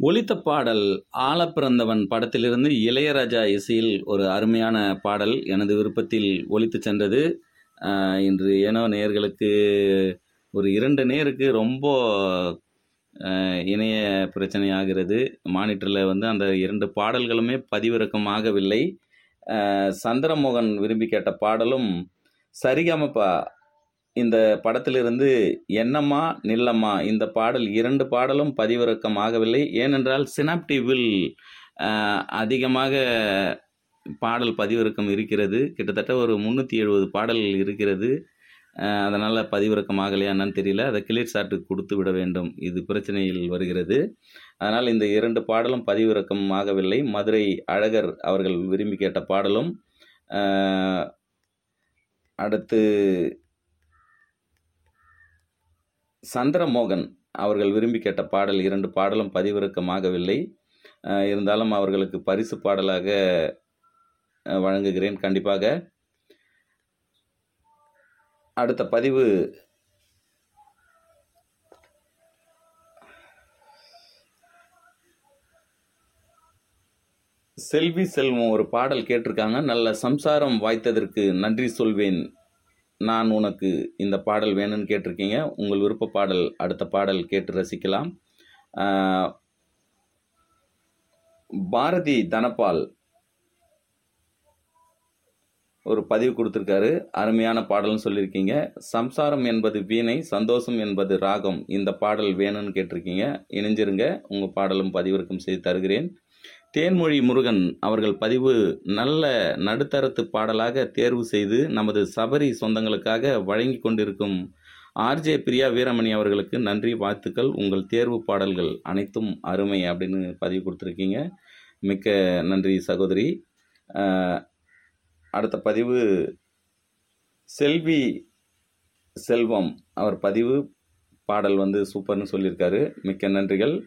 ஒலித்த பாடல் ஆழப்பிறந்தவன் படத்திலிருந்து இளையராஜா இசையில் ஒரு அருமையான பாடல் எனது விருப்பத்தில் ஒலித்து சென்றது ஆஹ் இன்று ஏனோ நேயர்களுக்கு ஒரு இரண்டு நேருக்கு ரொம்ப ஆஹ் இணைய பிரச்சனை ஆகிறது மானிட்டரில் வந்து அந்த இரண்டு பாடல்களுமே பதிவிறக்கம் ஆகவில்லை ஆஹ் சந்திரமோகன் விரும்பி கேட்ட பாடலும் சரிகமப்பா இந்த படத்திலிருந்து என்னம்மா நில்லம்மா இந்த பாடல் இரண்டு பாடலும் பதிவிறக்கம் ஆகவில்லை ஏனென்றால் சினாப்டிவில் அதிகமாக பாடல் பதிவிறக்கம் இருக்கிறது கிட்டத்தட்ட ஒரு முந்நூற்றி எழுபது பாடல் இருக்கிறது அதனால் பதிவிறக்கம் ஆகலையா என்னன்னு தெரியல அதை கிளியர் சாட்டுக்கு கொடுத்து விட வேண்டும் இது பிரச்சனையில் வருகிறது அதனால் இந்த இரண்டு பாடலும் பதிவிறக்கம் ஆகவில்லை மதுரை அழகர் அவர்கள் விரும்பி கேட்ட பாடலும் ஆஹ், அடுத்து சந்திரமோகன் அவர்கள் விரும்பி கேட்ட பாடல் இரண்டு பாடலும் பதிவிறக்கமாகவில்லை அஹ் இருந்தாலும் அவர்களுக்கு பரிசு பாடலாக அஹ், வழங்குகிறேன் கண்டிப்பாக அடுத்த பதிவு செல்வி செல்வம் ஒரு பாடல் கேட்டிருக்காங்க நல்ல சம்சாரம் வாய்த்ததற்கு நன்றி சொல்வேன் நான் உனக்கு இந்த பாடல் வேணும்னு கேட்டிருக்கீங்க உங்கள் விருப்ப பாடல் அடுத்த பாடல் கேட்டு ரசிக்கலாம் ஆஹ், பாரதி தனபால் ஒரு பதிவு கொடுத்துருக்காரு அருமையான பாடல்னு சொல்லியிருக்கீங்க சம்சாரம் என்பது வீணை சந்தோஷம் என்பது ராகம் இந்த பாடல் வேணும்னு கேட்டிருக்கீங்க இணைஞ்சிருங்க உங்கள் பாடலும் பதிவிறக்கம் செய்து தருகிறேன் தேன்மொழி முருகன் அவர்கள் பதிவு நல்ல நடுத்தரத்து பாடலாக தேர்வு செய்து நமது சபரி சொந்தங்களுக்காக வழங்கி கொண்டிருக்கும் ஆர்ஜே பிரியா வீரமணி அவர்களுக்கு நன்றி வாழ்த்துக்கள் உங்கள் தேர்வு பாடல்கள் அனைத்தும் அருமை அப்படின்னு பதிவு கொடுத்துருக்கீங்க மிக்க நன்றி சகோதரி அஹ், அடுத்த பதிவு செல்வி செல்வம் அவர் பதிவு பாடல் வந்து சூப்பர்னு சொல்லியிருக்காரு மிக்க நன்றிகள்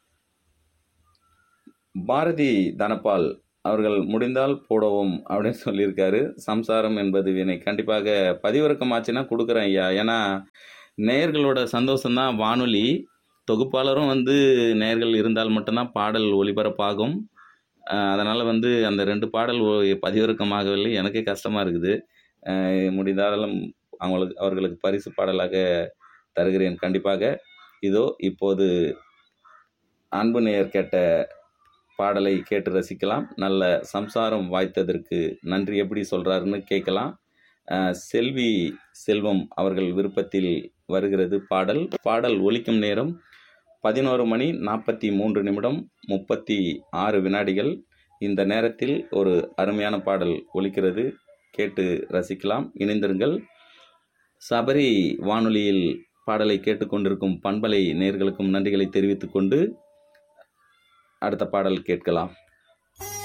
பாரதி தனபால் அவர்கள் முடிந்தால் போடவும் அப்படின்னு சொல்லியிருக்காரு சம்சாரம் என்பது வினை கண்டிப்பாக பதிவிறக்கம் ஆச்சுன்னா கொடுக்குறேன் ஐயா ஏன்னா நேயர்களோட சந்தோஷம்தான் வானொலி தொகுப்பாளரும் வந்து நேயர்கள் இருந்தால் மட்டும்தான் பாடல் ஒளிபரப்பாகும் அதனால் வந்து அந்த ரெண்டு பாடல் ஒ- பதிவிறக்கமாகவில்லை எனக்கே கஷ்டமாக இருக்குது அஹ் முடிந்தாலும் அவங்களுக்கு அவர்களுக்கு பரிசு பாடலாக தருகிறேன் கண்டிப்பாக இதோ இப்போது அன்பு நேயர் கேட்ட பாடலை கேட்டு ரசிக்கலாம் நல்ல சம்சாரம் வாய்த்ததற்கு நன்றி எப்படி சொல்கிறாருன்னு கேட்கலாம் அஹ் செல்வி செல்வம் அவர்கள் விருப்பத்தில் வருகிறது பாடல் பாடல் ஒலிக்கும் நேரம் பதினோரு மணி நாற்பத்தி மூன்று நிமிடம் முப்பத்தி ஆறு வினாடிகள் இந்த நேரத்தில் ஒரு அருமையான பாடல் ஒலிக்கிறது கேட்டு ரசிக்கலாம் இணைந்திருங்கள் சபரி வானொலியில் பாடலை கேட்டுக்கொண்டிருக்கும் பண்பலை நேர்களுக்கும் நன்றிகளை தெரிவித்துக்கொண்டு அடுத்த பாடல் கேட்கலாம்